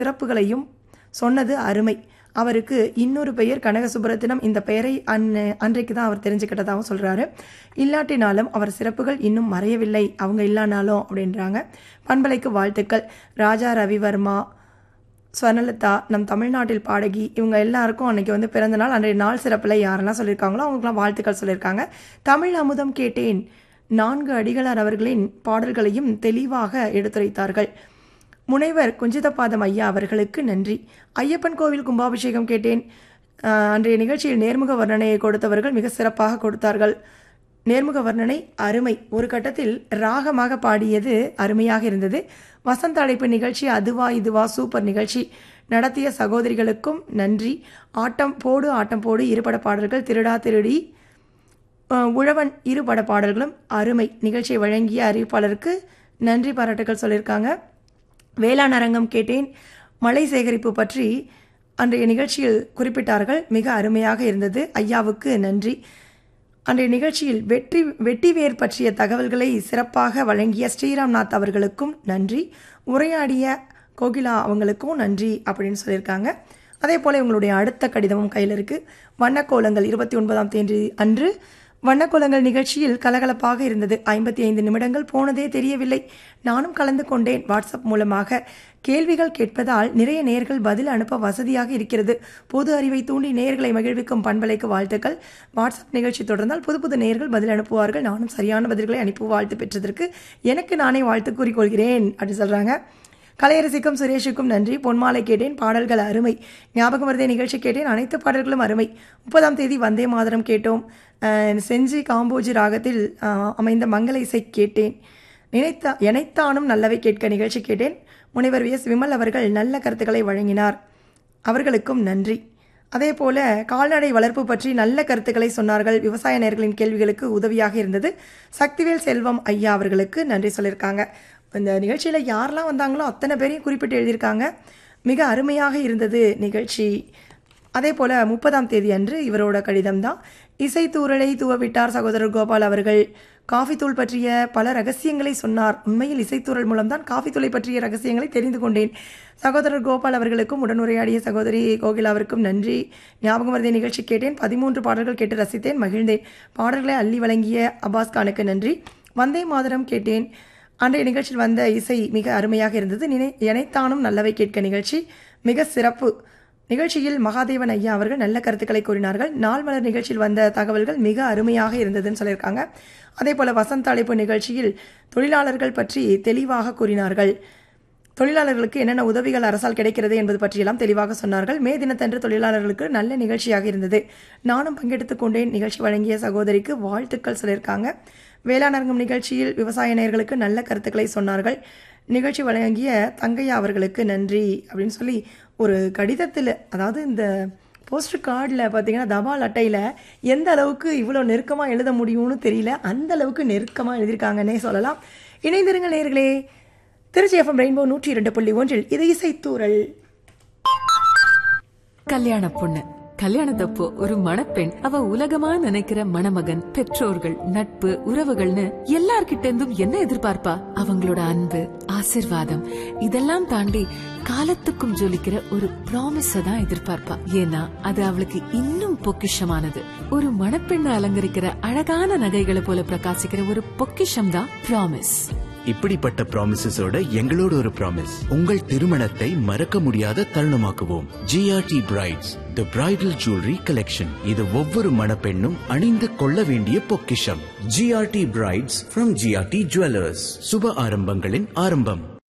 சிறப்புகளையும் சொன்னது அருமை அவருக்கு இன்னொரு பெயர் கனக சுப்புரத்தினம் இந்த பெயரை அன் அன்றைக்கு தான் அவர் தெரிஞ்சுக்கிட்டதாகவும் சொல்கிறாரு இல்லாட்டினாலும் அவர் சிறப்புகள் இன்னும் மறையவில்லை அவங்க இல்லானாலும் அப்படின்றாங்க பண்பலைக்கு வாழ்த்துக்கள் ராஜா ரவிவர்மா ஸ்வர்ணலதா நம் தமிழ்நாட்டில் பாடகி இவங்க எல்லாருக்கும் அன்னைக்கு வந்து பிறந்த நாள் அன்றைய நாள் சிறப்பில் யாரெல்லாம் சொல்லியிருக்காங்களோ அவங்களுக்குலாம் வாழ்த்துக்கள் சொல்லியிருக்காங்க தமிழ் அமுதம் கேட்டேன் நான்கு அடிகளார் அவர்களின் பாடல்களையும் தெளிவாக எடுத்துரைத்தார்கள் முனைவர் குஞ்சிதபாதம் ஐயா அவர்களுக்கு நன்றி ஐயப்பன் கோவில் கும்பாபிஷேகம் கேட்டேன் ஆஹ், அன்றைய நிகழ்ச்சியில் நேர்முக வர்ணனையை கொடுத்தவர்கள் மிக சிறப்பாக கொடுத்தார்கள் நேர்முக வர்ணனை அருமை ஒரு கட்டத்தில் ராகமாக பாடியது அருமையாக இருந்தது வசந்த அழைப்பு நிகழ்ச்சி அதுவா இதுவா சூப்பர் நிகழ்ச்சி நடத்திய சகோதரிகளுக்கும் நன்றி ஆட்டம் போடு ஆட்டம் போடு இருபட பாடல்கள் திருடா திருடி அஹ், உழவன் இரு பட பாடல்களும் அருமை நிகழ்ச்சியை வழங்கிய அறிவிப்பாளருக்கு நன்றி பாராட்டுகள் சொல்லியிருக்காங்க வேளாண் அரங்கம் கேட்டேன் மழை சேகரிப்பு பற்றி அன்றைய நிகழ்ச்சியில் குறிப்பிட்டார்கள் மிக அருமையாக இருந்தது ஐயாவுக்கு நன்றி அன்றைய நிகழ்ச்சியில் வெற்றி வெட்டிவேர் பற்றிய தகவல்களை சிறப்பாக வழங்கிய ஸ்ரீராம்நாத் அவர்களுக்கும் நன்றி உரையாடிய கோகிலா அவங்களுக்கும் நன்றி அப்படின்னு சொல்லியிருக்காங்க அதே போல் இவங்களுடைய அடுத்த கடிதமும் கையில் இருக்குது வண்ணக்கோலங்கள் இருபத்தி ஒன்பதாம் தேதி அன்று வண்ணக்கோலங்கள் நிகழ்ச்சியில் கலகலப்பாக இருந்தது ஐம்பத்தி ஐந்து நிமிடங்கள் போனதே தெரியவில்லை நானும் கலந்து கொண்டேன் வாட்ஸ்அப் மூலமாக கேள்விகள் கேட்பதால் நிறைய நேர்கள் பதில் அனுப்ப வசதியாக இருக்கிறது பொது அறிவை தூண்டி நேர்களை மகிழ்விக்கும் பண்பலைக்கு வாழ்த்துக்கள் வாட்ஸ்அப் நிகழ்ச்சி தொடர்ந்தால் புது புது நேர்கள் பதில் அனுப்புவார்கள் நானும் சரியான பதில்களை அனுப்பி வாழ்த்து பெற்றதற்கு எனக்கு நானே வாழ்த்து கூறிக்கொள்கிறேன் அப்படின்னு சொல்கிறாங்க கலையரசிக்கும் சுரேஷுக்கும் நன்றி பொன்மாலை கேட்டேன் பாடல்கள் அருமை ஞாபகம் வருதே நிகழ்ச்சி கேட்டேன் அனைத்து பாடல்களும் அருமை முப்பதாம் தேதி வந்தே மாதரம் கேட்டோம் அஹ் செஞ்சி காம்போஜி ராகத்தில் அஹ், அமைந்த மங்கள இசை கேட்டேன் நினைத்த எனைத்தானும் நல்லவை கேட்க நிகழ்ச்சி கேட்டேன் முனைவர் வி எஸ் விமல் அவர்கள் நல்ல கருத்துக்களை வழங்கினார் அவர்களுக்கும் நன்றி அதே போல கால்நடை வளர்ப்பு பற்றி நல்ல கருத்துக்களை சொன்னார்கள் விவசாய நேயர்களின் கேள்விகளுக்கு உதவியாக இருந்தது சக்திவேல் செல்வம் ஐயா அவர்களுக்கு நன்றி சொல்லியிருக்காங்க இந்த நிகழ்ச்சியில் யாரெல்லாம் வந்தாங்களோ அத்தனை பேரையும் குறிப்பிட்டு எழுதியிருக்காங்க மிக அருமையாக இருந்தது நிகழ்ச்சி அதே போல முப்பதாம் தேதி அன்று இவரோட கடிதம் தான் இசைத்தூரலை தூவவிட்டார் சகோதரர் கோபால் அவர்கள் காஃபி தூள் பற்றிய பல ரகசியங்களை சொன்னார் உண்மையில் இசைத்தூரல் மூலம்தான் காஃபி தூளை பற்றிய ரகசியங்களை தெரிந்து கொண்டேன் சகோதரர் கோபால் அவர்களுக்கும் உடனுரையாடிய சகோதரி கோகிலாவிற்கும் நன்றி ஞாபகம் வருதை நிகழ்ச்சி கேட்டேன் பதிமூன்று பாடல்கள் கேட்டு ரசித்தேன் மகிழ்ந்தேன் பாடல்களை அள்ளி வழங்கிய அப்பாஸ் கானுக்கு நன்றி வந்தே மாதரம் கேட்டேன் அன்றைய நிகழ்ச்சியில் வந்த இசை மிக அருமையாக இருந்தது நினை எனைத்தானும் நல்லவை கேட்க நிகழ்ச்சி மிக சிறப்பு நிகழ்ச்சியில் மகாதேவன் ஐயா அவர்கள் நல்ல கருத்துக்களை கூறினார்கள் நாள் மலர் நிகழ்ச்சியில் வந்த தகவல்கள் மிக அருமையாக இருந்ததுன்னு சொல்லியிருக்காங்க அதே போல வசந்த அழைப்பு நிகழ்ச்சியில் தொழிலாளர்கள் பற்றி தெளிவாக கூறினார்கள் தொழிலாளர்களுக்கு என்னென்ன உதவிகள் அரசால் கிடைக்கிறது என்பது பற்றியெல்லாம் தெளிவாக சொன்னார்கள் மே தினத்தன்று தொழிலாளர்களுக்கு நல்ல நிகழ்ச்சியாக இருந்தது நானும் பங்கெடுத்துக் கொண்டேன் நிகழ்ச்சி வழங்கிய சகோதரிக்கு வாழ்த்துக்கள் சொல்லியிருக்காங்க வேளாணரங்கம் நிகழ்ச்சியில் விவசாய நேயர்களுக்கு நல்ல கருத்துக்களை சொன்னார்கள் நிகழ்ச்சி வழங்கிய தங்கையா அவர்களுக்கு நன்றி அப்படின்னு சொல்லி ஒரு கடிதத்தில் அதாவது இந்த போஸ்டர் கார்டில் பார்த்தீங்கன்னா தபால் அட்டையில் எந்த அளவுக்கு இவ்வளோ நெருக்கமாக எழுத முடியும்னு தெரியல அந்த அளவுக்கு நெருக்கமாக எழுதியிருக்காங்கன்னே சொல்லலாம் இணைந்திருங்க நேர்களே திருச்சி எஃப்எம் ரெயின்போ நூற்றி இரண்டு புள்ளி ஒன்றில் இது இசைத்தூரல் கல்யாண பொண்ணு கல்யாணத்தப்போ ஒரு மணப்பெண் அவ உலகமா நினைக்கிற மணமகன் பெற்றோர்கள் நட்பு உறவுகள்னு எல்லார்கிட்ட இருந்தும் என்ன எதிர்பார்ப்பா அவங்களோட அன்பு ஆசிர்வாதம் இதெல்லாம் தாண்டி காலத்துக்கும் ஜொலிக்கிற ஒரு ப்ராமிஸ தான் எதிர்பார்ப்பா ஏன்னா அது அவளுக்கு இன்னும் பொக்கிஷமானது ஒரு மணப்பெண்ணை அலங்கரிக்கிற அழகான நகைகளை போல பிரகாசிக்கிற ஒரு பொக்கிஷம் தான் ப்ராமிஸ் இப்படிப்பட்ட ப்ராமிசஸோட எங்களோட ஒரு ப்ராமிஸ் உங்கள் திருமணத்தை மறக்க முடியாத தருணமாக்குவோம் GRT brides the bridal jewellery collection இது ஒவ்வொரு மணப்பெண்ணும் அணிந்து கொள்ள வேண்டிய பொக்கிஷம் GRT brides from GRT jewellers சுப ஆரம்பங்களின் ஆரம்பம்